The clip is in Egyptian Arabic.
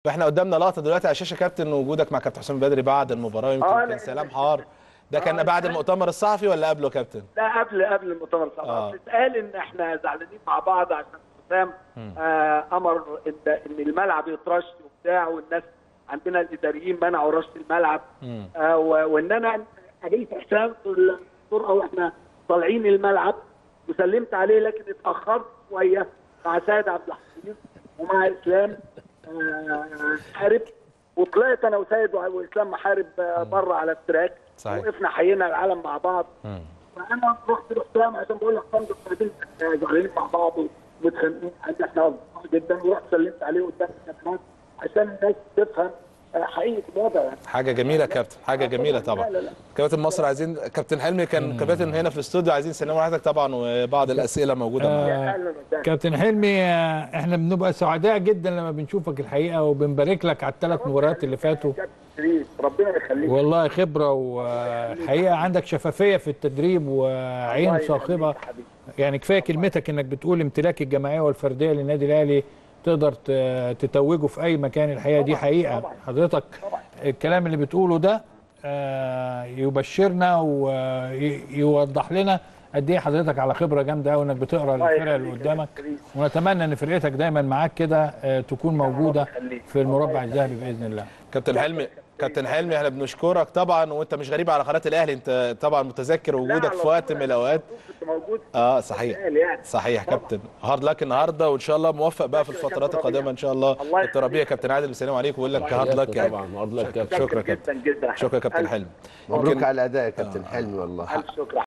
واحنا قدامنا لقطه دلوقتي على الشاشه كابتن وجودك مع كابتن حسام بدري بعد المباراه يمكن آه، كان لا، سلام لا. حار ده كان آه، بعد لا. المؤتمر الصحفي ولا قبله كابتن لا قبل قبل المؤتمر آه. طبعا اتقال ان احنا زعلانين مع بعض عشان حسام آه امر ان ان الملعب يترش وبتاع والناس عندنا الاداريين منعوا رش الملعب مم. آه و- وان انا قابلت حسام في الطرقه واحنا طالعين الملعب وسلمت عليه لكن اتاخرت شويه مع سيد عبد الحفيظ ومع اسلام آه، محارب وطلعت انا وسيد واسلام محارب آه، بره على التراك صحيح. وقفنا حيينا العالم مع بعض مم. فانا رحت لحسام عشان بقول لك حسام قاعدين زعلانين مع بعض ومتخانقين عند احنا أصدقاء جدا ورحت سلمت عليه قدام الكاميرات عشان الناس تفهم آه، حقيقه الوضع يعني حاجه جميله يا كابتن حاجه جميله طبعا لا لا لا. كابتن مصر عايزين كابتن حلمي كان كابتن هنا في الاستوديو عايزين يسلموا على حضرتك طبعا وبعض الاسئله موجوده معاك يا اهلا وسهلا كابتن حلمي آه، احنا بنبقى سعداء جدا لما بنشوفك الحقيقه وبنبارك لك على الثلاث مباريات اللي فاتوا كابتن شريف ربنا يخليك والله خبره والحقيقه عندك شفافيه في التدريب وعين الله يخليك صاخبه يا حبيبي. يعني كفايه كلمتك انك بتقول امتلاك الجماعيه والفرديه للنادي الاهلي تقدر ت- تتوجه في اي مكان الحقيقه دي طبعاً، حقيقه طبعاً. حضرتك طبعاً. الكلام اللي بتقوله ده آه، يبشرنا ويوضح لنا قد ايه حضرتك على خبره جامده قوي انك بتقرا الله الفرق اللي يخليك يا قدامك كابتن شريف. ونتمنى ان فرقتك دايما معاك كده آه، تكون موجوده يخليك. في المربع الذهبي باذن الله كابتن حلمي كابتن حلمي احنا بنشكرك طبعا وانت مش غريب على قناه الاهلي انت طبعا متذكر وجودك لا، في على وقت طول من الاوقات كنت موجود اه صحيح قال يعني صحيح كابتن هارد لك النهارده وان شاء الله موفق بقى في شكرا يا الفترات كابتن القادمه ربيع. ان شاء الله الله كابتن ربيع يخليك. كابتن عادل بيسلم عليك ويقول لك الله هارد لك يعني طبعا هارد لك كابتن شكرا جدا كابتن جدا جدا شكرا كابتن ألف- حلمي مبروك يمكن- على الاداء يا كابتن حلمي والله الف شكر